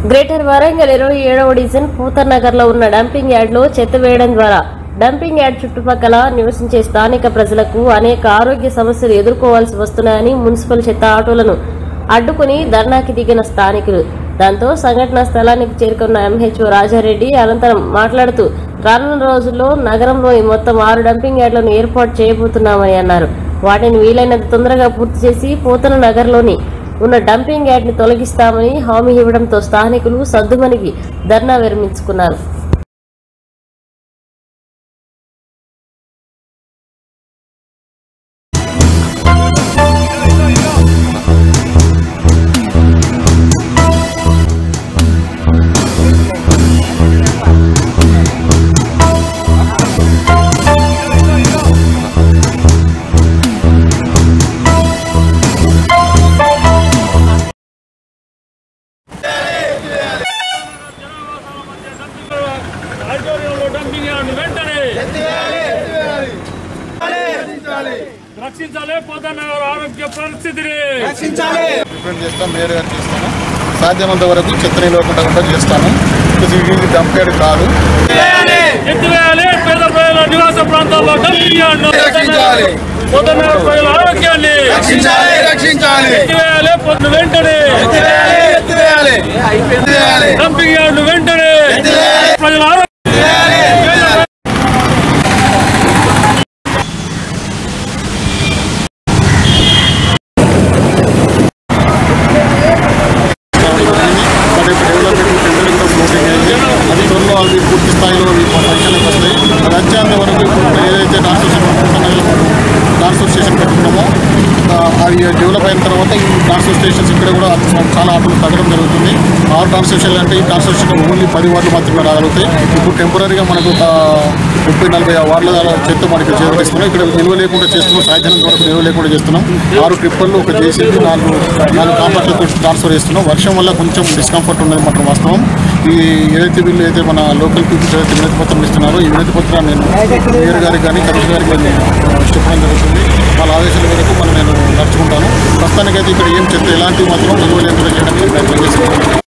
Greater Warangal ఇరవై ఏడవ division పూతర్ Nagar లో ఉన్న డంపింగ్ యార్డ్ లో చెత్త వేయడం ద్వారా డంపింగ్ యార్డ్ చుట్టుపక్కల నివసించే స్థానిక ప్రజలకు అనేక ఆరోగ్య సమస్యలు ఎదుర్కోవాల్సి వస్తున్నాయని మున్సిపల్ చెత్త ఆటోలను అడ్డుకుని ధర్నాకి దిగిన స్థానికులు దాంతో సంఘటనా స్థలానికి చేరుకున్న ఎంహెచ్ఓ రాజారెడ్డి అనంతరం మాట్లాడుతూ రానున్న రోజుల్లో నగరంలోని మొత్తం ఆరు డంపింగ్ యార్డులను ఏర్పాటు చేయబోతున్నామని అన్నారు వాటిని వీలైనంత తొందరగా పూర్తి చేసి పోతన నగర్లోని ఉన్న డంపింగ్ యార్డ్ ని తొలగిస్తామని హామీ ఇవ్వడంతో స్థానికులు సద్దుమణిగి ధర్నా విరమించుకున్నారు ఆడిటోరియంలో డంపింగ్ యార్డ్ వెంటనే రక్షించాలి పోతనగర్ ఆరోగ్య పరిస్థితిని రిప్రజెంట్ చేస్తాం మేయర్ గారు చేస్తాను సాధ్యమంత వరకు చెత్త నిలవకుండా కూడా చేస్తాను ఇది ఇది డంపేడ్ కాదు ఎత్తివేయాలి పేద ప్రజల నివాస ప్రాంతాల్లో డంపింగ్ యార్డ్ రక్షించాలి. పోతనగర్ ప్రజల ఆరోగ్యాన్ని రక్షించాలి రక్షించాలి ఎత్తివేయాలి పొద్దున వెంటనే ఎత్తివేయాలి ఎత్తివేయాలి డంపింగ్ యార్డ్ వెంటనే ప్రజల ఆరోగ్య మరి ఇప్పుడు డెవలప్మెంట్ టెండరింగ్ కూడా క్లోజింగ్ అయింది అది త్వరలో అవి పూర్తి స్థాయిలో ఈ ఫంక్షన్కి వస్తాయి అది వచ్చేంత వరకు ఇప్పుడు ఏదైతే ట్రాన్స్పోర్టేషన్ ట్రాన్స్పోర్ట్ స్టేషన్ పెట్టుకున్నామో ఆ, అవి డెవలప్ అయిన తర్వాత ఈ ట్రాన్స్పోర్ట్ స్టేషన్స్ ఇక్కడ కూడా చాలా ఆటోలు తగ్గడం జరుగుతుంది ఆరు ట్రాన్స్పోర్ట్ స్టేషన్ అంటే ఈ ట్రాన్స్పోర్ట్ స్టేషన్ ఓన్లీ పది వార్డులు మాత్రమే రాగలుగుతాయి ఇప్పుడు టెంపరీగా మనకు ఒక ముప్పై నలభై వార్డుల చెత్త మనకి చేరుస్తున్నాం ఇక్కడ నిల్వ లేకుండా చేస్తున్నాం సాయంత్రం వరకు నిల్వ లేకుండా చేస్తున్నాం ఆరు ట్రిప్పర్లు ఒక జేసీబీ నాలుగు నాలుగు కాంపౌండ్లతో ట్రాన్స్ఫర్ చేస్తున్నాం వర్షం వల్ల కొంచెం డిస్కంఫర్ట్ ఉన్నది మాత్రం వాస్తవం ఈ ఏదైతే వీళ్ళు అయితే మన లోకల్ పీపుల్స్ ఏదైతే వినతి పత్రం ఇస్తున్నారో ఈ వినతి పత్రాన్ని నేను మేయర్ గారికి కానీ కమిషనర్ గారికి కానీ చెప్పడం జరుగుతుంది వాళ్ళ ఆదేశాల మేరకు మనం నేను నడుచుకుంటాను ప్రస్తుతానికైతే ఇక్కడ ఏం చెత్త ఎలాంటి మాత్రం నిల్వ లేకుండా చేయడానికి ప్రయత్నం చేస్తున్నాను